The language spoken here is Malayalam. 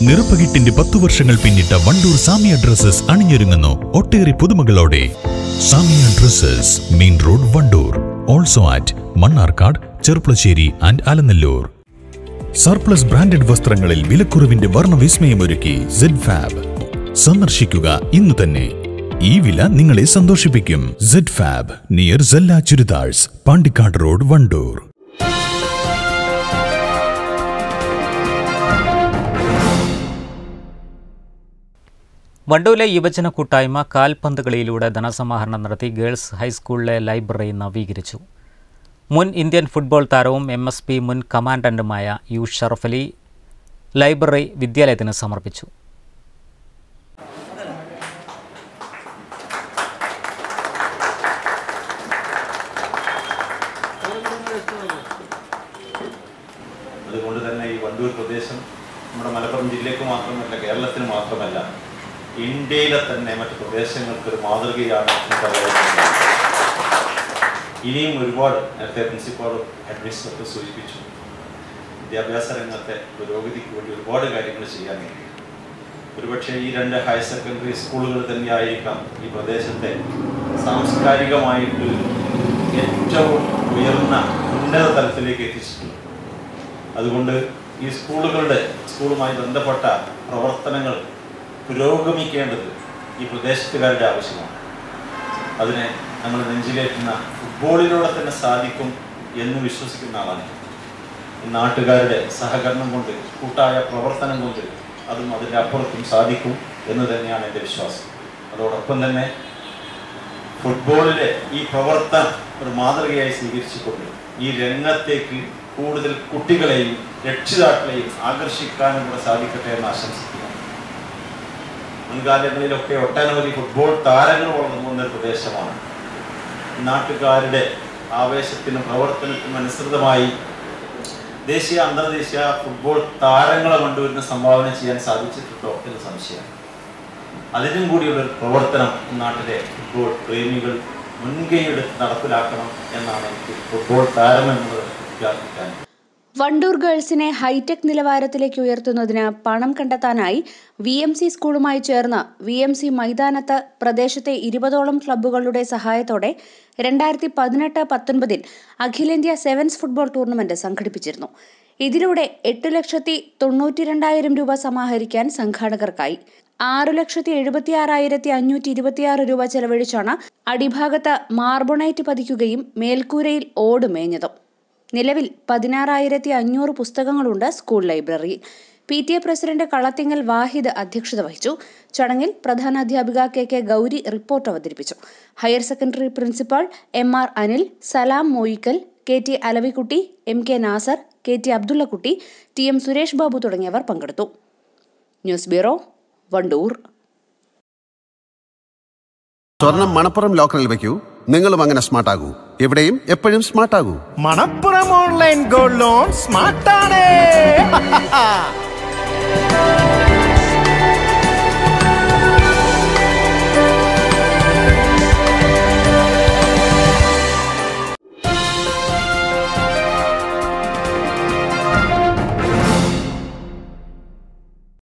നിറപ്പകിട്ടിന്റെ പത്തു വർഷങ്ങൾ പിന്നിട്ട വണ്ടൂർ സാമിയ ഡ്രസ്സസ് അണിഞ്ഞൊരുങ്ങുന്നു ഒട്ടേറെ പുതുമകളോടെ Samiya dresses main road Wandoor also at Mannarkkad Cherpulassery and Alanallur surplus branded വസ്ത്രങ്ങളിൽ വിലക്കുറവിന്റെ വർണ്ണവിസ്മയമൊരുക്കി സെഡ് ഫാബ് സന്ദർശിക്കുക ഇന്ന് തന്നെ ഈ വില നിങ്ങളെ സന്തോഷിപ്പിക്കും Z Fab near Sella churidars Pandikkad road Wandoor വണ്ടൂരിലെ യുവജന കൂട്ടായ്മ കാൽപന്ത് കളിയിലൂടെ ധനസമാഹരണം നടത്തി ഗേൾസ് ഹൈസ്കൂളിലെ ലൈബ്രറി നവീകരിച്ചു മുൻ ഇന്ത്യൻ ഫുട്ബോൾ താരവും എം എസ് പി മുൻ കമാൻഡന്റുമായ യു ഷറഫലി ലൈബ്രറി വിദ്യാലയത്തിന് സമർപ്പിച്ചു അതുകൊണ്ട് തന്നെ ഈ വണ്ടൂർ പ്രദേശം നമ്മുടെ മലപ്പുറം ജില്ലയ്ക്ക് മാത്രമല്ല കേരളത്തിന് മാത്രമല്ല ഇന്ത്യയിലെ തന്നെ മറ്റ് പ്രദേശങ്ങൾക്ക് ഒരു മാതൃകയാണ് എന്ന് പറയാൻ ഇനിയും ഒരുപാട് നേരത്തെ പ്രിൻസിപ്പാളും അഡ്മിനിസ്ട്രേറ്റർ സൂചിപ്പിച്ചു വിദ്യാഭ്യാസ രംഗത്തെ പുരോഗതിക്ക് വേണ്ടി ഒരുപാട് കാര്യങ്ങൾ ചെയ്യാനുണ്ട് ഒരുപക്ഷെ ഈ രണ്ട് ഹയർ സെക്കൻഡറി സ്കൂളുകൾ തന്നെയായിരിക്കാം ഈ പ്രദേശത്തെ സാംസ്കാരികമായിട്ട് ഏറ്റവും ഉയർന്ന ഉന്നത തലത്തിലേക്ക് എത്തിച്ചിട്ടുള്ളത് അതുകൊണ്ട് ഈ സ്കൂളുകളുടെ സ്കൂളുമായി ബന്ധപ്പെട്ട പ്രവർത്തനങ്ങൾ പുരോഗമിക്കേണ്ടത് ഈ പ്രദേശത്തുകാരുടെ ആവശ്യമാണ് അതിനെ നമ്മൾ നെഞ്ചിലേറ്റുന്ന ഫുട്ബോളിലൂടെ തന്നെ സാധിക്കും എന്ന് വിശ്വസിക്കുന്ന ആളാണ് ഈ നാട്ടുകാരുടെ സഹകരണം കൊണ്ട് കൂട്ടായ പ്രവർത്തനം കൊണ്ട് അതും അതിൻ്റെ അപ്പുറത്തും സാധിക്കും എന്ന് തന്നെയാണ് എൻ്റെ വിശ്വാസം അതോടൊപ്പം തന്നെ ഫുട്ബോളിലെ ഈ പ്രവർത്തനം ഒരു മാതൃകയായി സ്വീകരിച്ചുകൊണ്ട് ഈ രംഗത്തേക്ക് കൂടുതൽ കുട്ടികളെയും രക്ഷിതാക്കളെയും ആകർഷിക്കാനും കൂടെ സാധിക്കട്ടെ എന്ന് ആശംസിക്കുന്നു മുൻകാലങ്ങളിലൊക്കെ ഒട്ടനവധി ഫുട്ബോൾ താരങ്ങൾ വളർന്നു വന്ന ഒരു പ്രദേശമാണ് നാട്ടുകാരുടെ ആവേശത്തിനും പ്രവർത്തനത്തിനും അനുസൃതമായി ദേശീയ അന്തർദേശീയ ഫുട്ബോൾ താരങ്ങളെ കൊണ്ടുവരുന്ന സംഭാവന ചെയ്യാൻ സാധിച്ചിട്ടുണ്ടോ എന്ന് സംശയമാണ് അതിനും കൂടിയുള്ള ഒരു പ്രവർത്തനം നാട്ടിലെ ഫുട്ബോൾ പ്രേമികൾ മുൻകൈയെടുത്ത് നടപ്പിലാക്കണം എന്നാണ് എനിക്ക് ഫുട്ബോൾ താരം എന്നത് വിദ്യാർത്ഥിക്കാൻ വണ്ടൂർ ഗേൾസിനെ ഹൈടെക് നിലവാരത്തിലേക്ക് ഉയർത്തുന്നതിന് പണം കണ്ടെത്താനായി വി എം സി സ്കൂളുമായി ചേർന്ന് വി എം സി മൈതാനത്ത് പ്രദേശത്തെ ഇരുപതോളം ക്ലബ്ബുകളുടെ സഹായത്തോടെ രണ്ടായിരത്തി പതിനെട്ട് പത്തൊൻപതിൽ അഖിലേന്ത്യാ സെവൻസ് ഫുട്ബോൾ ടൂർണമെന്റ് സംഘടിപ്പിച്ചിരുന്നു ഇതിലൂടെ എട്ട് ലക്ഷത്തി തൊണ്ണൂറ്റി രണ്ടായിരം രൂപ സമാഹരിക്കാൻ സംഘാടകർക്കായി ആറു ലക്ഷത്തി എഴുപത്തിയാറായിരത്തി അഞ്ഞൂറ്റി ഇരുപത്തിയാറ് രൂപ ചെലവഴിച്ചാണ് അടിഭാഗത്ത് മാർബണൈറ്റ് പതിക്കുകയും മേൽക്കൂരയിൽ ഓട് മേഞ്ഞതും നിലവിൽ പതിനാറായിരത്തി അഞ്ഞൂറ് പുസ്തകങ്ങളുണ്ട് സ്കൂൾ ലൈബ്രറിയിൽ P T A president Kalathingal Wahid അധ്യക്ഷത വഹിച്ചു ചടങ്ങിൽ പ്രധാനാധ്യാപിക കെ കെ ഗൗരി റിപ്പോർട്ട് അവതരിപ്പിച്ചു higher secondary principal M R Anil Salam Moyikkal K T Alavikkutty M K Nasar K T Abdullakkutty T M Suresh Babu തുടങ്ങിയവർ പങ്കെടുത്തു ന്യൂസ് ബ്യൂറോ വണ്ടൂർ സ്വർണം മണപ്പുറം ലോക്കറിൽ വെക്കൂ നിങ്ങളും അങ്ങനെ സ്മാർട്ട് ആകൂ എവിടെയും എപ്പോഴും സ്മാർട്ട് ആകൂ മണപ്പുറം ഓൺലൈൻ ഗോൾഡ് ലോൺ സ്മാർട്ടാണ്